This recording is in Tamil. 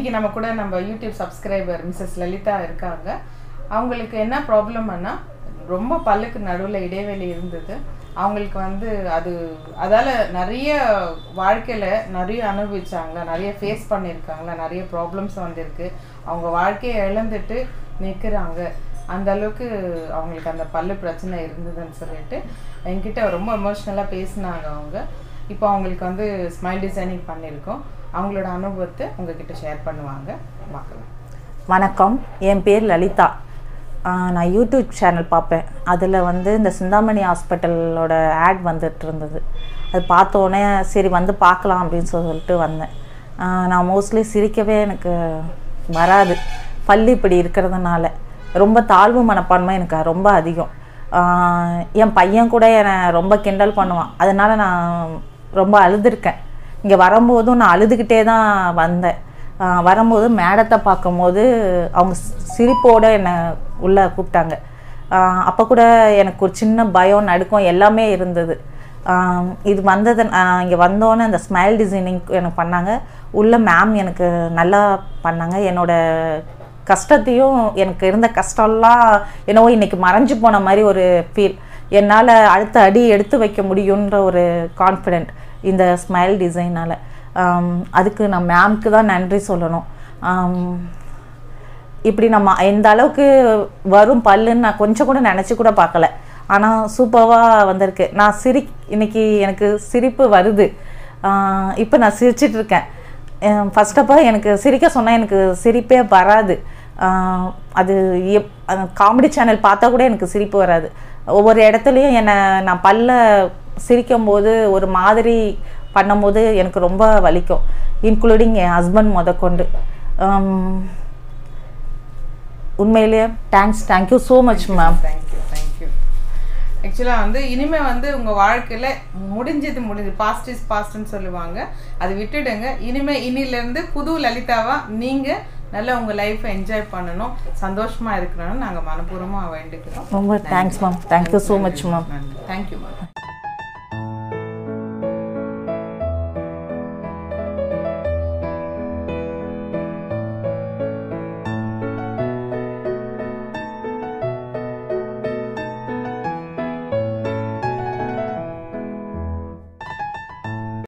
இன்னைக்கு நம்ம கூட நம்ம யூடியூப் சப்ஸ்கிரைபர் மிஸ்ஸஸ் லலிதா இருக்காங்க அவங்களுக்கு என்ன ப்ராப்ளம்னா ரொம்ப பல்லுக்கு நடுவில் இடைவெளி இருந்தது அவங்களுக்கு வந்து அது அதால நிறைய வாழ்க்கையில நிறைய அனுபவிச்சாங்களா நிறைய ஃபேஸ் பண்ணியிருக்காங்களா நிறைய ப்ராப்ளம்ஸ் வந்திருக்கு அவங்க வாழ்க்கையை இழந்துட்டு நிற்கிறாங்க அந்த அளவுக்கு அவங்களுக்கு அந்த பல்லு பிரச்சனை இருந்ததுன்னு சொல்லிட்டு என்கிட்ட ரொம்ப எமோஷ்னலாக பேசினாங்க அவங்க இப்போ அவங்களுக்கு வந்து ஸ்மைல் டிசைனிங் பண்ணியிருக்கோம் அவங்களோட அனுபவத்தை உங்ககிட்ட ஷேர் பண்ணுவாங்க பார்க்கலாம் வணக்கம் என் பேர் லலிதா ஆஹ் நான் யூடியூப் சேனல் பார்ப்பேன் அதில் வந்து இந்த சிந்தாமணி ஹாஸ்பிட்டலோட ஆட் வந்துட்டு இருந்தது அது பார்த்தோன்னே சரி வந்து பார்க்கலாம் அப்படின்னு சொல்லிட்டு வந்தேன் ஆஹ் நான் மோஸ்ட்லி சிரிக்கவே எனக்கு வராது பல்லு இப்படி இருக்கிறதுனால ரொம்ப தாழ்வு மனப்பான்மை எனக்கு ரொம்ப அதிகம் ஆஹ் என் பையன் கூட என்னை ரொம்ப கிண்டல் பண்ணுவான் அதனால நான் ரொம்ப அழுதுருக்கேன் இங்கே வரும்போதும் நான் அழுதுகிட்டே தான் வந்தேன் ஆஹ் வரும்போது மேடத்தை பார்க்கும்போது அவங்க சி- சிரிப்போட என்னை உள்ளே கூப்பிட்டாங்க அப்போ கூட எனக்கு ஒரு சின்ன பயம் நடுக்கம் எல்லாமே இருந்தது ஆஹ் இது வந்தது இங்கே வந்தோன்னே அந்த ஸ்மைல் டிசைனிங் எனக்கு பண்ணாங்க உள்ள மேம் எனக்கு நல்லா பண்ணாங்க என்னோட கஷ்டத்தையும் எனக்கு இருந்த கஷ்டம்லாம் என்னவோ இன்னைக்கு மறைஞ்சு போன மாதிரி ஒரு ஃபீல் என்னால் அடுத்த அடி எடுத்து வைக்க முடியுன்ற ஒரு கான்ஃபிடென்ட் இந்த ஸ்மைல் டிசைனால் அதுக்கு நான் மேம்க்கு தான் நன்றி சொல்லணும் ஆம், இப்படி நம்ம இந்த அளவுக்கு வரும் பல்லுன்னு நான் கொஞ்சம் கூட நினச்சி கூட பார்க்கல ஆனால் சூப்பராக வந்திருக்கு நான் சிரி இன்னைக்கு எனக்கு சிரிப்பு வருது இப்போ நான் சிரிச்சிட்டு இருக்கேன் ஃபர்ஸ்ட் ஆஃப் ஆல் எனக்கு சிரிக்க சொன்னால் எனக்கு சிரிப்பே வராது ஆஹ் அது எப் காமெடி சேனல் பார்த்தா கூட எனக்கு சிரிப்பு வராது ஒவ்வொரு இடத்துலையும் என்னை நான் பல்ல சிரிக்கும் போது ஒரு மாதிரி பண்ணும்போது எனக்கு ரொம்ப வலிக்கும் இன்க்ளூடிங் என் ஹஸ்பண்ட் முதற்கொண்டு ஆம், உண்மையிலேயே thanks thank you so much ma'am thank you thank you ஆக்சுவலாக வந்து இனிமே வந்து உங்கள் வாழ்க்கையில் முடிஞ்சது முடிஞ்சு பாஸ்ட் இஸ் பாஸ்ட்னு சொல்லுவாங்க அது விட்டுடுங்க இனிமே இனிலேருந்து புது லலிதாவா நீங்கள் நல்லா உங்கள் லைஃப்பை என்ஜாய் பண்ணணும் சந்தோஷமாக இருக்கணும்னு நாங்கள் மனப்பூர்வமாக வேண்டிக்கிறோம் ரொம்ப thanks ma'am thank you so much ma'am நன்றி தேங்க்யூ மேம்